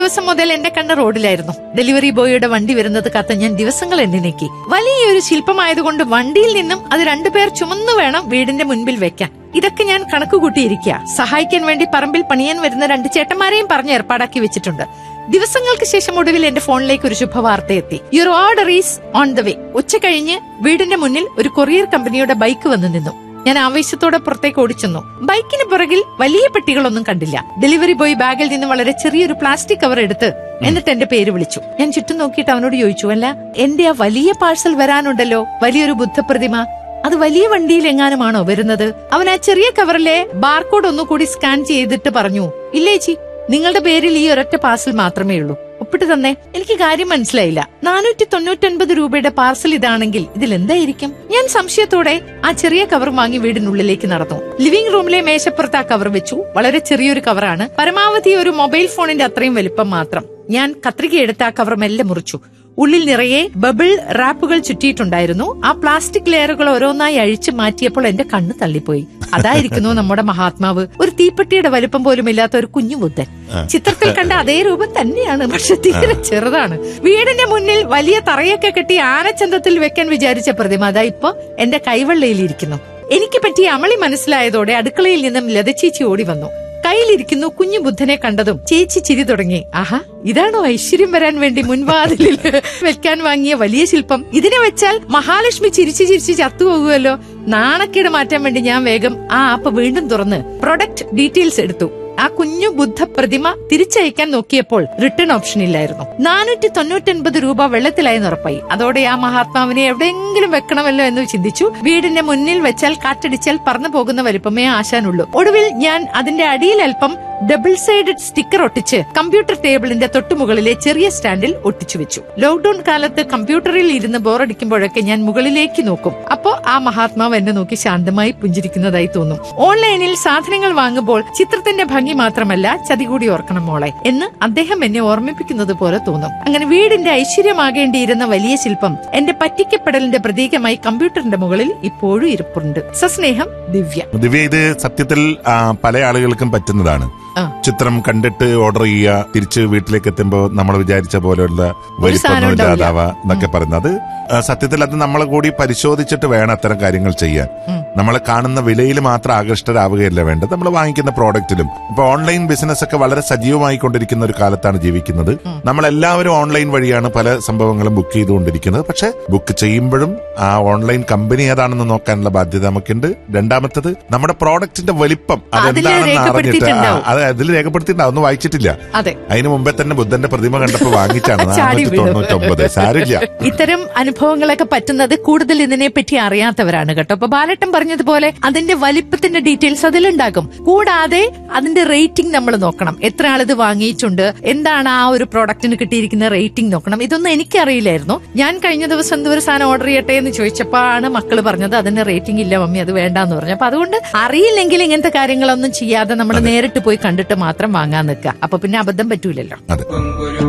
ദിവസം മുതൽ എന്റെ കണ്ണ് റോഡിലായിരുന്നു ഡെലിവറി ബോയിയുടെ വണ്ടി വരുന്നത് കാത്ത ഞാൻ ദിവസങ്ങൾ എണ്ണി നീക്കി വലിയൊരു ശില്പമായതുകൊണ്ട് വണ്ടിയിൽ നിന്നും അത് രണ്ടുപേർ ചുമന്നു വേണം വീടിന്റെ മുൻപിൽ വെക്കാൻ ഇതൊക്കെ ഞാൻ കണക്കുകൂട്ടിയിരിക്കുക സഹായിക്കാൻ വേണ്ടി പറമ്പിൽ പണിയാൻ വരുന്ന രണ്ട് ചേട്ടന്മാരെയും പറഞ്ഞ് ഏർപ്പാടാക്കി വെച്ചിട്ടുണ്ട് ദിവസങ്ങൾക്ക് ശേഷം ഒടുവിൽ എന്റെ ഫോണിലേക്ക് ഒരു ശുഭവാർത്ത എത്തി your order is on the way ഉച്ച കഴിഞ്ഞ് വീടിന്റെ മുന്നിൽ ഒരു കൊറിയർ കമ്പനിയുടെ ബൈക്ക് വന്നു നിന്നു ഞാൻ ആവേശത്തോടെ പുറത്തേക്ക് ഓടിച്ചെന്നു ബൈക്കിന് പുറകിൽ വലിയ പെട്ടികളൊന്നും കണ്ടില്ല ഡെലിവറി ബോയ് ബാഗിൽ നിന്ന് വളരെ ചെറിയൊരു പ്ലാസ്റ്റിക് കവർ എടുത്ത് എന്നിട്ട് എന്റെ പേര് വിളിച്ചു ഞാൻ ചുറ്റും നോക്കിയിട്ട് അവനോട് ചോദിച്ചു അല്ല എന്റെ ആ വലിയ പാഴ്സൽ വരാനുണ്ടല്ലോ വലിയൊരു ബുദ്ധപ്രതിമ അത് വലിയ വണ്ടിയിൽ എങ്ങാനുമാണോ വരുന്നത് അവൻ ആ ചെറിയ കവറിലെ ബാർകോഡ് ഒന്നുകൂടി സ്കാൻ ചെയ്തിട്ട് പറഞ്ഞു ഇല്ലേച്ചി നിങ്ങളുടെ പേരിൽ ഈ ഒരൊറ്റ പാർസൽ മാത്രമേ ഉള്ളൂ ഒപ്പിട്ട് തന്നെ എനിക്ക് കാര്യം മനസ്സിലായില്ല നാനൂറ്റി തൊണ്ണൂറ്റൊൻപത് രൂപയുടെ പാർസൽ ഇതാണെങ്കിൽ ഇതിൽ എന്തായിരിക്കും ഞാൻ സംശയത്തോടെ ആ ചെറിയ കവർ വാങ്ങി വീടിനുള്ളിലേക്ക് നടന്നു ലിവിംഗ് റൂമിലെ മേശപ്പുറത്ത് ആ കവർ വെച്ചു വളരെ ചെറിയൊരു കവറാണ് പരമാവധി ഒരു മൊബൈൽ ഫോണിന്റെ അത്രയും വലിപ്പം മാത്രം ഞാൻ കത്രിക എടുത്ത് ആ കവർ മെല്ലെ മുറിച്ചു ഉള്ളിൽ നിറയെ ബബിൾ റാപ്പുകൾ ചുറ്റിയിട്ടുണ്ടായിരുന്നു ആ പ്ലാസ്റ്റിക് ലെയറുകൾ ഓരോന്നായി അഴിച്ചു മാറ്റിയപ്പോൾ എന്റെ കണ്ണ് തള്ളിപ്പോയി അതായിരിക്കുന്നു നമ്മുടെ മഹാത്മാവ് ഒരു തീപ്പെട്ടിയുടെ വലുപ്പം പോലും ഇല്ലാത്ത ഒരു കുഞ്ഞു ബുദ്ധൻ ചിത്രത്തിൽ കണ്ട അതേ രൂപം തന്നെയാണ് പക്ഷെ തീരെ ചെറുതാണ് വീടിന്റെ മുന്നിൽ വലിയ തറയൊക്കെ കെട്ടി ആനച്ചന്തത്തിൽ വെക്കാൻ വിചാരിച്ച പ്രതിമ അതാ ഇപ്പൊ എന്റെ കൈവെള്ളയിലിരിക്കുന്നു എനിക്ക് പറ്റിയ അമളി മനസ്സിലായതോടെ അടുക്കളയിൽ നിന്നും ലതച്ചേച്ചി ഓടി വന്നു കയ്യിലിരിക്കുന്നു കുഞ്ഞു ബുദ്ധനെ കണ്ടതും ചേച്ചി ചിരി തുടങ്ങി ആഹാ ഇതാണോ ഐശ്വര്യം വരാൻ വേണ്ടി മുൻവാതിലിൽ വെക്കാൻ വാങ്ങിയ വലിയ ശില്പം ഇതിനെ വെച്ചാൽ മഹാലക്ഷ്മി ചിരിച്ചു ചിരിച്ച് ചത്തുപോകുമല്ലോ നാണക്കേട് മാറ്റാൻ വേണ്ടി ഞാൻ വേഗം ആ ആപ്പ് വീണ്ടും തുറന്ന് പ്രൊഡക്റ്റ് ഡീറ്റെയിൽസ് എടുത്തു ആ കുഞ്ഞു ബുദ്ധ പ്രതിമ തിരിച്ചയക്കാൻ നോക്കിയപ്പോൾ റിട്ടേൺ ഓപ്ഷൻ ഇല്ലായിരുന്നു നാനൂറ്റി തൊണ്ണൂറ്റൊൻപത് രൂപ വെള്ളത്തിലായെന്ന് ഉറപ്പായി അതോടെ ആ മഹാത്മാവിനെ എവിടെയെങ്കിലും വെക്കണമല്ലോ എന്ന് ചിന്തിച്ചു വീടിന്റെ മുന്നിൽ വെച്ചാൽ കാറ്റടിച്ചാൽ പറന്നു പോകുന്ന വലിപ്പമേ ആശാനുള്ളൂ ഒടുവിൽ ഞാൻ അതിന്റെ അടിയിൽ അല്പം ഡബിൾ സൈഡഡ് സ്റ്റിക്കർ ഒട്ടിച്ച് കമ്പ്യൂട്ടർ ടേബിളിന്റെ തൊട്ടുമുകളിലെ ചെറിയ സ്റ്റാൻഡിൽ ഒട്ടിച്ചു വെച്ചു ലോക്ഡൌൺ കാലത്ത് കമ്പ്യൂട്ടറിൽ ഇരുന്ന് ബോറടിക്കുമ്പോഴൊക്കെ ഞാൻ മുകളിലേക്ക് നോക്കും അപ്പോ ആ മഹാത്മാവ് എന്നെ നോക്കി ശാന്തമായി പുഞ്ചിരിക്കുന്നതായി തോന്നും ഓൺലൈനിൽ സാധനങ്ങൾ വാങ്ങുമ്പോൾ ചിത്രത്തിന്റെ ഭംഗി മാത്രമല്ല ചതി കൂടി ഓർക്കണം മോളെ എന്ന് അദ്ദേഹം എന്നെ ഓർമ്മിപ്പിക്കുന്നത് പോലെ തോന്നും അങ്ങനെ വീടിന്റെ ഐശ്വര്യമാകേണ്ടിയിരുന്ന വലിയ ശില്പം എന്റെ പറ്റിക്കപ്പെടലിന്റെ പ്രതീകമായി കമ്പ്യൂട്ടറിന്റെ മുകളിൽ ഇപ്പോഴും ഇരിപ്പുണ്ട് സസ്നേഹം ദിവ്യ ദിവ്യ ഇത് സത്യത്തിൽ ആ, പല ആളുകൾക്കും പറ്റുന്നതാണ് ആ. ചിത്രം കണ്ടിട്ട് ഓർഡർ ചെയ്യുക തിരിച്ച് വീട്ടിലേക്ക് എത്തുമ്പോൾ നമ്മൾ വിചാരിച്ച പോലെയുള്ള സാധനം വലിപ്പമൊന്നും ഉണ്ടാവില്ല. ഇല്ലാതാവുക എന്നൊക്കെ പറയുന്നത് ആ, സത്യത്തിൽ അത് നമ്മളെ കൂടി പരിശോധിച്ചിട്ട് വേണം അത്തരം കാര്യങ്ങൾ ചെയ്യാൻ നമ്മളെ കാണുന്ന വിലയിൽ മാത്രം ആകൃഷ്ടരാവുകയല്ല വേണ്ടത് നമ്മൾ വാങ്ങിക്കുന്ന പ്രോഡക്റ്റിലും ഇപ്പൊ ഓൺലൈൻ ബിസിനസ് ഒക്കെ വളരെ സജീവമായി കൊണ്ടിരിക്കുന്ന ഒരു കാലത്താണ് ജീവിക്കുന്നത് നമ്മൾ എല്ലാവരും ഓൺലൈൻ വഴിയാണ് പല സംഭവങ്ങളും ബുക്ക് ചെയ്തുകൊണ്ടിരിക്കുന്നത് പക്ഷെ ബുക്ക് ചെയ്യുമ്പോഴും ആ ഓൺലൈൻ കമ്പനി ഏതാണെന്ന് നോക്കാനുള്ള ബാധ്യത നമുക്കുണ്ട് രണ്ടാമത്തത് നമ്മുടെ പ്രോഡക്റ്റിന്റെ വലിപ്പം അതില് അതെന്താണെന്ന് അറിഞ്ഞിട്ട് ആ, രേഖപ്പെടുത്തിയിട്ടുണ്ടാവും. അത് അതിൽ രേഖപ്പെടുത്തിയിട്ടുണ്ടാവും ഒന്നും വായിച്ചിട്ടില്ല അതെ അതിന് മുമ്പേ തന്നെ ബുദ്ധന്റെ പ്രതിമ കണ്ടപ്പോ വാങ്ങിച്ചാണ് ചാടി നാനൂറ്റി വീഴും. തൊണ്ണൂറ്റൊമ്പത് സാരില്ല ഇത്തരം അനുഭവങ്ങളൊക്കെ പറ്റുന്നത് കൂടുതൽ ഇതിനെ പറ്റി അറിയാത്തവരാണ് കേട്ടോ അപ്പൊ ബാലട്ടൻ പറഞ്ഞതുപോലെ അതിന്റെ വലിപ്പത്തിന്റെ ഡീറ്റെയിൽസ് അതിലുണ്ടാകും കൂടാതെ അതിന്റെ റേറ്റിംഗ് നമ്മൾ നോക്കണം എത്ര ആളിത് വാങ്ങിയിട്ടുണ്ട് എന്താണ് ആ ഒരു പ്രോഡക്റ്റിന് കിട്ടിയിരിക്കുന്ന റേറ്റിംഗ് നോക്കണം ഇതൊന്നും എനിക്കറിയില്ലായിരുന്നു ഞാൻ കഴിഞ്ഞ ദിവസം എന്തോ ഒരു സാധനം ഓർഡർ ചെയ്യട്ടെ എന്ന് ചോദിച്ചപ്പോഴാണ് മക്കള് പറഞ്ഞത് അതിന് റേറ്റിംഗ് ഇല്ല മമ്മി അത് വേണ്ടാന്ന് പറഞ്ഞു അപ്പൊ അതുകൊണ്ട് അറിയില്ലെങ്കിൽ ഇങ്ങനത്തെ കാര്യങ്ങളൊന്നും ചെയ്യാതെ നമ്മൾ നേരിട്ട് പോയി കണ്ടിട്ട് മാത്രം വാങ്ങാൻ നിൽക്കുക അപ്പൊ പിന്നെ അബദ്ധം പറ്റൂലല്ലോ അതെ ഒരു